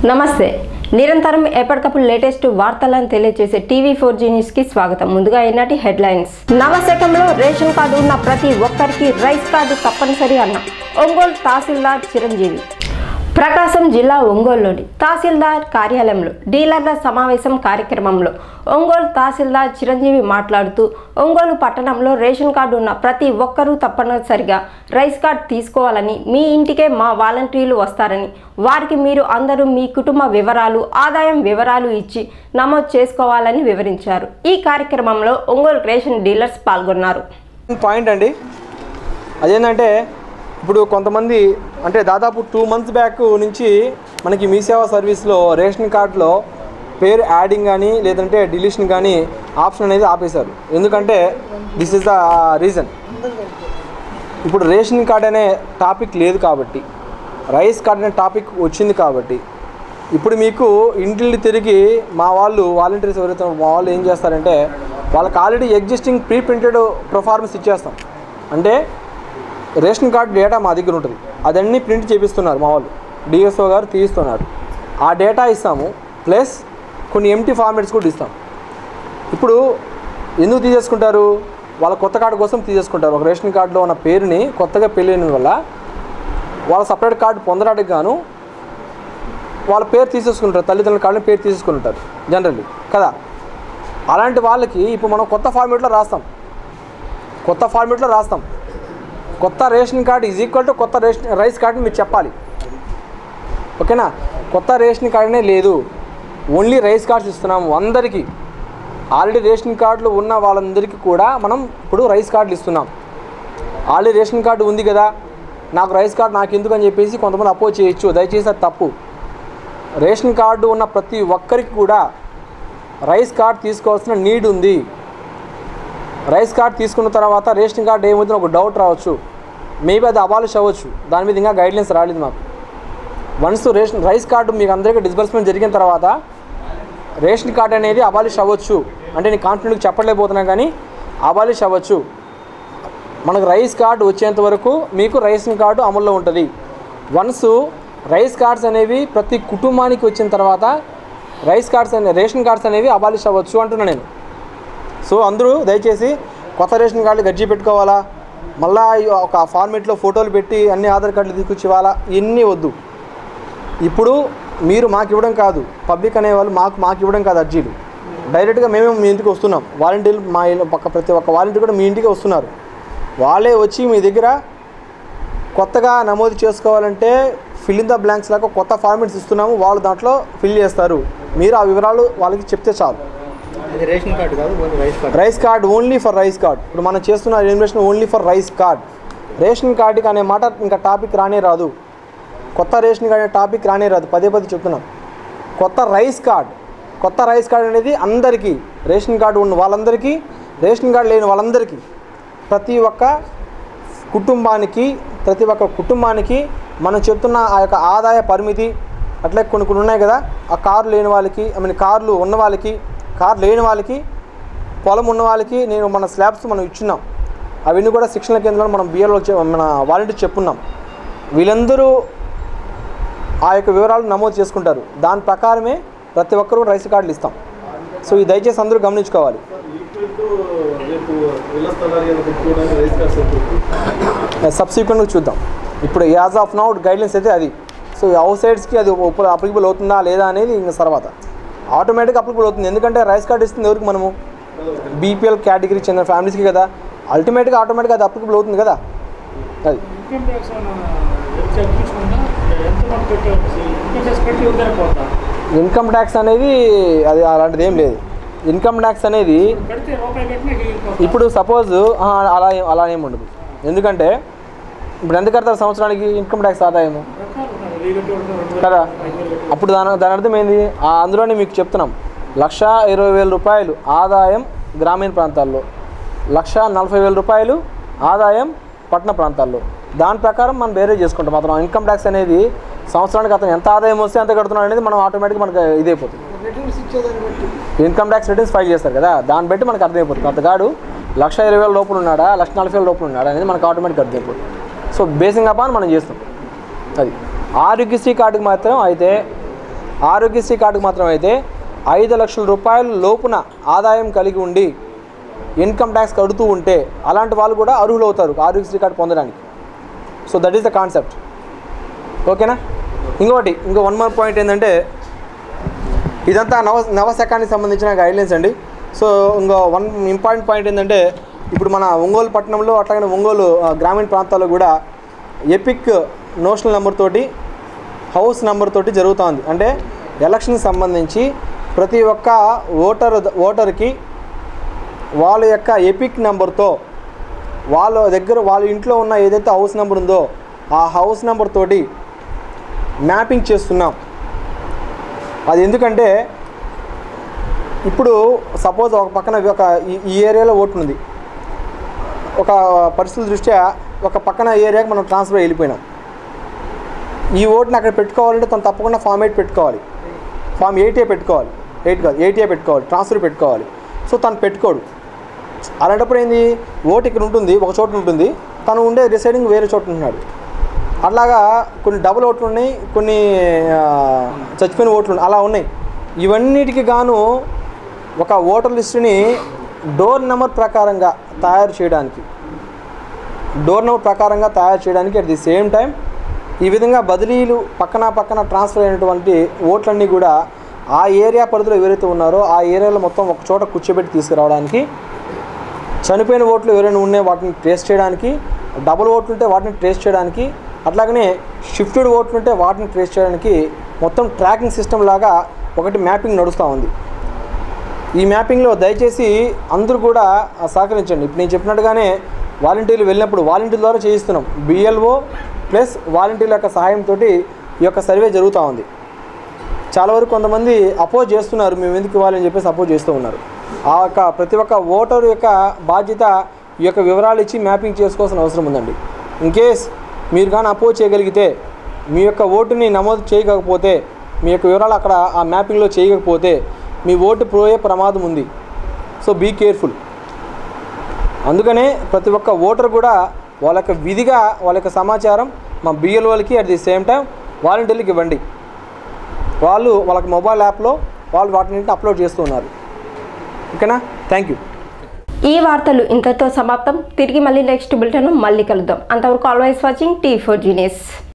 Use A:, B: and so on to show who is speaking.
A: నమస్తే నిరంతరం ఎప్పటికప్పుడు లేటెస్ట్ వార్తలను తెలియజేసే టీవీ ఫోర్ జీ న్యూస్ కి స్వాగతం ముందుగా ఈనాటి హెడ్లైన్స్ నవశకంలో రేషన్ కార్డు ఉన్న ప్రతి ఒక్కరికి రైస్ కార్డు తప్పనిసరి అన్న ఒంగోలు తహసీల్దార్ చిరంజీవి ప్రకాశం జిల్లా ఒంగోలులోని తహసీల్దార్ కార్యాలయంలో డీలర్ల సమావేశం కార్యక్రమంలో ఒంగోలు తహసీల్దార్ చిరంజీవి మాట్లాడుతూ ఒంగోలు పట్టణంలో రేషన్ కార్డు ఉన్న ప్రతి ఒక్కరూ తప్పనిసరిగా రైస్ కార్డు తీసుకోవాలని మీ ఇంటికే మా వాలంటీర్లు వస్తారని వారికి మీరు అందరూ మీ కుటుంబ వివరాలు ఆదాయం వివరాలు ఇచ్చి నమోదు చేసుకోవాలని వివరించారు ఈ కార్యక్రమంలో ఒంగోలు రేషన్ డీలర్స్ పాల్గొన్నారు
B: పాయింట్ అండి అదేంటంటే ఇప్పుడు కొంతమంది అంటే దాదాపు టూ మంత్స్ బ్యాక్ నుంచి మనకి మీ సేవా సర్వీస్లో రేషన్ కార్డులో పేరు యాడింగ్ కానీ లేదంటే డిలీషన్ కానీ ఆప్షన్ అనేది ఆపేశారు ఎందుకంటే దిస్ ఇస్ ద రీజన్ ఇప్పుడు రేషన్ కార్డ్ అనే టాపిక్ లేదు కాబట్టి రైస్ కార్డ్ అనే టాపిక్ వచ్చింది కాబట్టి ఇప్పుడు మీకు ఇంటిల్ని తిరిగి మా వాళ్ళు వాలంటీర్స్ ఎవరైతే మా వాళ్ళు ఏం చేస్తారంటే వాళ్ళకి already existing pre printed proformas ఇచ్చేస్తాం అంటే రేషన్ కార్డ్ డేటా మా దగ్గర ఉంటుంది అదన్నీ ప్రింట్ చేపిస్తున్నారు మా వాళ్ళు డిఎస్ఓ గారు తీస్తున్నారు ఆ డేటా ఇస్తాము ప్లస్ కొన్ని ఎంటీ ఫార్మాట్స్ కూడా ఇస్తాం ఇప్పుడు ఎందుకు తీసేసుకుంటారు వాళ్ళ కొత్త కార్డు కోసం తీసేసుకుంటారు ఒక రేషన్ కార్డులో ఉన్న పేరుని కొత్తగా పెళ్ళైన వల్ల వాళ్ళ సపరేట్ కార్డు పొందడానికి గాను వాళ్ళ పేరు తీసేసుకుంటారు తల్లిదండ్రుల కార్డుని పేరు తీసేసుకుంటారు జనరల్లీ కదా అలాంటి వాళ్ళకి ఇప్పుడు మనం కొత్త ఫార్మేట్లో రాస్తాం కొత్త ఫార్మేట్లో రాస్తాం కొత్త ration card is equal to కొత్త రేషన్ రైస్ కార్డుని మీరు చెప్పాలి ఓకేనా కొత్త రేషన్ కార్డునే లేదు ఓన్లీ రైస్ కార్డ్స్ ఇస్తున్నాము అందరికీ ఆల్రెడీ రేషన్ కార్డులు ఉన్న వాళ్ళందరికీ కూడా మనం ఇప్పుడు రైస్ కార్డులు ఇస్తున్నాం ఆల్రెడీ రేషన్ కార్డు ఉంది కదా నాకు రైస్ కార్డు నాకు ఎందుకు అని చెప్పేసి కొంతమంది అపోజ్ చేయొచ్చు దయచేసి అది తప్పు రేషన్ కార్డు ఉన్న ప్రతి ఒక్కరికి కూడా రైస్ కార్డ్ తీసుకోవాల్సిన నీడ్ ఉంది రైస్ కార్డ్ తీసుకున్న తర్వాత రేషన్ కార్డ్ ఏమవుతుందో ఒక డౌట్ రావచ్చు మేబీ అది అబాలిష్ అవ్వచ్చు దాని మీద ఇంకా గైడ్లైన్స్ రాలేదు మాకు వన్స్ రేషన్ రైస్ కార్డు మీకు అందరికీ డిస్బర్స్మెంట్ జరిగిన తర్వాత రేషన్ కార్డ్ అనేది అబాలిష్ అవ్వచ్చు అంటే నేను కాన్ఫిడెంట్గా చెప్పలేకపోతున్నా కానీ అబాలిష్ అవ్వచ్చు మనకు రైస్ కార్డు వచ్చేంత వరకు మీకు రేషన్ కార్డు అమల్లో ఉంటుంది వన్స్ రైస్ కార్డ్స్ అనేవి ప్రతి కుటుంబానికి వచ్చిన తర్వాత రైస్ కార్డ్స్ అనే రేషన్ కార్డ్స్ అనేవి అబాలిష్ అవ్వచ్చు అంటున్నా నేను సో అందరూ దయచేసి కొత్త రేషన్ కార్డులు గజ్జి పెట్టుకోవాలా మళ్ళా ఈ ఒక ఫార్మేట్లో ఫోటోలు పెట్టి అన్ని ఆధార్ కార్డులు తీసుకొచ్చి ఇవ్వాలా ఇవన్నీ వద్దు ఇప్పుడు మీరు మాకు ఇవ్వడం కాదు పబ్లిక్ అనేవాళ్ళు మాకు మాకు ఇవ్వడం కాదు అర్జీలు డైరెక్ట్గా మేమే మీ ఇంటికి వస్తున్నాం వాలంటీర్లు మా ఇల్లు పక్క ప్రతి ఒక్క వాలంటీర్ కూడా మీ ఇంటికి వస్తున్నారు వాళ్ళే వచ్చి మీ దగ్గర కొత్తగా నమోదు చేసుకోవాలంటే ఫిల్ ఇన్ ద బ్లాంక్స్ లాగా కొత్త ఫార్మేట్స్ ఇస్తున్నాము వాళ్ళు దాంట్లో ఫిల్ చేస్తారు మీరు ఆ వివరాలు వాళ్ళకి చెప్తే చాలు
C: ఇది రేషన్ కార్డు కాదు only rice card
B: rice card only for rice card ఇప్పుడు మనం చేస్తున్న elimination only for rice card ration కార్డుకి అనే మాట ఇంకా టాపిక్ రానే రాదు కొత్త రేషన్ కార్డ్ అనే టాపిక్ రానే రాదు పదే పదే చెప్తున్నాం కొత్త రైస్ కార్డ్ కొత్త రైస్ కార్డ్ అనేది అందరికీ రేషన్ కార్డు ఉన్న వాళ్ళందరికీ రేషన్ కార్డు లేని వాళ్ళందరికీ ప్రతి ఒక్క కుటుంబానికి ప్రతి ఒక్క కుటుంబానికి మనం చెప్తున్న ఆ యొక్క ఆదాయ పరిమితి అట్లే కొన్ని కొన్ని ఉన్నాయి కదా ఆ కారు లేని వాళ్ళకి ఐ మీన్ కార్లు ఉన్న వాళ్ళకి కారు లేని వాళ్ళకి పొలం ఉన్న వాళ్ళకి నేను మన స్లాబ్స్ మనం ఇచ్చున్నాం అవన్నీ కూడా శిక్షణ కేంద్రంలో మనం బిఎల్ఓ మన వాలంటీర్ చెప్పున్నాం వీళ్ళందరూ ఆ యొక్క వివరాలు నమోదు చేసుకుంటారు దాని ప్రకారమే ప్రతి ఒక్కరూ రైస్ కార్డులు ఇస్తాం సో ఇది దయచేసి అందరూ గమనించుకోవాలి
C: రేపు ఇళ్ల స్థలాలు ఏమైనా పెట్టుకోవడానికి రైస్ కార్డ్స్ ఉంటుంది
B: సబ్సిక్వెంట్గా చూద్దాం ఇప్పుడు యాజ్ ఆఫ్ నౌ గైడ్లైన్స్ అయితే అది సో హౌస్ సైడ్స్కి అది అప్లికబుల్ అవుతుందా లేదా అనేది ఇంకా తర్వాత ఆటోమేటిక్ అప్లికబుల్ అవుతుంది ఎందుకంటే రైస్ కార్డ్ ఇస్తుంది ఎవరికి మనము బీపీఎల్ కేటగిరీ చెందిన ఫ్యామిలీస్కి కదా అల్టిమేట్గా ఆటోమేటిక్గా అది అప్లికబుల్ అవుతుంది కదా అది
D: ఇన్కమ్ ట్యాక్స్ వెబ్సైట్ చూసుకుంటా ఎంత మంది పెట్టవచ్చు ఇన్కమ్ ట్యాక్స్ పెట్టి ఉందనే పోతా
B: ఇన్కమ్ ట్యాక్స్ అనేది అది అలాంటిది ఏం లేదు ఇన్కమ్ ట్యాక్స్ అనేది
D: కడితే రూపాయి పెట్టినా వెళ్ళిపోతా
B: ఇప్పుడు సపోజ్ అలా ఏం- అలా ఏమి ఉండదు ఎందుకంటే ఇప్పుడు ఎంత కడతారు సంవత్సరానికి ఇన్కమ్ ట్యాక్స్ ఆదాయము
D: రకాలు ఉన్నాయి వెయ్యి కట్టి ఉంటారు రెండు వేలు
B: కదా
D: ఐదు వేలు కట్టి
B: అప్పుడు దాని దాని అర్థం ఏంది ఆ అందులోనే మీకు చెప్తున్నాం లక్ష ఇరవై వేల రూపాయలు ఆదాయం గ్రామీణ ప్రాంతాల్లో లక్ష నలభై వేల రూపాయలు ఆదాయం పట్టణ ప్రాంతాల్లో దాని ప్రకారం మనం వేరే చేసుకుంటాం అతను ఇన్కమ్ ట్యాక్స్ అనేది సంవత్సరానికి అతను ఎంత ఆదాయం వస్తే ఎంత కడుతున్నాడు అనేది మనం ఆటోమేటిక్గా మనకు ఇదైపోతుంది
C: రిటర్న్స్ ఇచ్చేదాన్ని బట్టి
B: ఇన్కమ్ ట్యాక్స్ రిటర్న్స్ ఫైల్ చేస్తారు కదా దాన్ని బట్టి మనకు అర్థమైపోతుంది అతగాడు లక్ష ఇరవై వేల లోపల ఉన్నాడా లక్ష నలభై వేల లోపల ఉన్నాడా అనేది మనకు ఆటోమేటిక్ అర్థమైపోతుంది సో బేసింగ్ అపాన్ మనం చేస్తాం అది ఆరోగ్యశ్రీ కార్డుకి మాత్రం అయితే ఆరోగ్యశ్రీ కార్డుకు మాత్రం అయితే ఐదు లక్షల రూపాయల లోపున ఆదాయం కలిగి ఉండి ఇన్కమ్ ట్యాక్స్ కడుతూ ఉంటే అలాంటి వాళ్ళు కూడా అర్హులు అవుతారు ఆరోగ్యశ్రీ కార్డు పొందడానికి so that is the concept ఓకేనా ఇంకోటి ఇంకో వన్ మోర్ పాయింట్ ఏంటంటే ఇదంతా నవ నవశకానికి సంబంధించిన గైడ్లైన్స్ అండి సో ఇంకో వన్ ఇంపార్టెంట్ పాయింట్ ఏంటంటే ఇప్పుడు మన ఒంగోలు పట్టణంలో అట్లాగే ఒంగోలు ఆ, గ్రామీణ ప్రాంతాల్లో కూడా ఎపిక్ నోషనల్ నెంబర్ తోటి హౌస్ నెంబర్ తోటి జరుగుతూ ఉంది అంటే ఎలక్షన్కి సంబంధించి ప్రతి ఒక్క ఓటర్ ఓటర్కి వాళ్ళ యొక్క ఎపిక్ నెంబర్తో వాళ్ళ దగ్గర వాళ్ళ ఇంట్లో ఉన్న ఏదైతే హౌస్ నెంబర్ ఉందో ఆ హౌస్ నెంబర్ తోటి మ్యాపింగ్ చేస్తున్నాం అది ఎందుకంటే ఇప్పుడు సపోజ్ ఒక పక్కన ఒక ఈ- ఈ ఏరియాలో ఓటు ఉంది ఒక పరిస్థితుల దృష్ట్యా ఒక పక్కన ఏరియాకి మనం ట్రాన్స్ఫర్ అయ్యి వెళ్ళిపోయినాం ఈ ఓటుని అక్కడ పెట్టుకోవాలంటే తను తప్పకుండా ఫామ్ ఎయిట్ పెట్టుకోవాలి ఫామ్ ఎయిటే పెట్టుకోవాలి ఎయిట్ కాదు ఎయిటే పెట్టుకోవాలి ట్రాన్స్ఫర్ పెట్టుకోవాలి సో తను పెట్టుకోడు అలాంటప్పుడు ఏంది ఓటు ఇక్కడ ఉంటుంది ఒక చోట ఉంటుంది తను ఉండే రిసైడింగ్ వేరే చోట ఉంటున్నాడు అట్లాగా కొన్ని డబుల్ ఓట్లు ఉన్నాయి కొన్ని ఆ, చచ్చిపోయిన ఓట్లు ఉన్నాయి అలా ఉన్నాయి ఇవన్నిటికి గాను ఒక ఓటర్ లిస్టుని డోర్ నెంబర్ ప్రకారంగా తయారు చేయడానికి డోర్ నెంబర్ ప్రకారంగా తయారు చేయడానికి అట్ ది సేమ్ టైం ఈ విధంగా బదిలీలు పక్కన పక్కన ట్రాన్స్ఫర్ అయినటువంటి ఓట్లన్నీ కూడా ఆ ఏరియా పరిధిలో ఎవరైతే ఉన్నారో ఆ ఏరియాలో మొత్తం ఒక చోట కూర్చోబెట్టి తీసుకురావడానికి చనిపోయిన ఓట్లు ఎవరైనా ఉన్నాయి వాటిని ట్రేస్ చేయడానికి డబుల్ ఓట్లు ఉంటే వాటిని ట్రేస్ చేయడానికి అట్లాగనే షిఫ్టెడ్ ఓట్లు ఉంటే వాటిని ట్రేస్ చేయడానికి మొత్తం ట్రాకింగ్ సిస్టమ్ లాగా ఒకటి మ్యాపింగ్ నడుస్తూ ఉంది ఈ మ్యాపింగ్లో దయచేసి అందరూ కూడా ఆ, సహకరించండి ఇప్పుడు నేను చెప్పినట్టుగానే వాలంటీర్లు వెళ్ళినప్పుడు వాలంటీర్ ద్వారా చేయిస్తున్నాం బిఎల్ఓ ప్లస్ వాలంటీర్ల యొక్క సహాయంతో ఈ యొక్క సర్వే జరుగుతూ ఉంది చాలా వరకు కొంతమంది అపోజ్ చేస్తున్నారు మేము ఎందుకు ఇవ్వాలని చెప్పేసి అపోజ్ చేస్తూ ఉన్నారు ఆ యొక్క ప్రతి ఒక్క ఓటరు యొక్క బాధ్యత ఈ యొక్క వివరాలు ఇచ్చి మ్యాపింగ్ చేసుకోవాల్సిన అవసరం ఉందండి ఇన్ కేస్ మీరు కానీ అపోజ్ చేయగలిగితే మీ యొక్క ఓటుని నమోదు చేయకపోతే మీ యొక్క వివరాలు అక్కడ ఆ మ్యాపింగ్లో చేయకపోతే మీ ఓటు పోయే ప్రమాదం ఉంది సో బీ కేర్ఫుల్ అందుకనే ప్రతి ఒక్క ఓటర్ కూడా వాళ్ళ యొక్క విధిగా వాళ్ళ యొక్క సమాచారం మా బిఎల్ఓలకి అట్ ది సేమ్ టైం వాలంటీర్లకు ఇవ్వండి వాళ్ళు వాళ్ళకి మొబైల్ యాప్లో వాళ్ళు వాటిని అప్లోడ్ చేస్తూ ఉన్నారు ఓకేనా థ్యాంక్ యూ
A: ఈ వార్తలు ఇంతతో సమాప్తం తిరిగి మళ్ళీ నెక్స్ట్ బులెటిన్ మళ్ళీ కలుద్దాం అంతవరకు always watching T four genius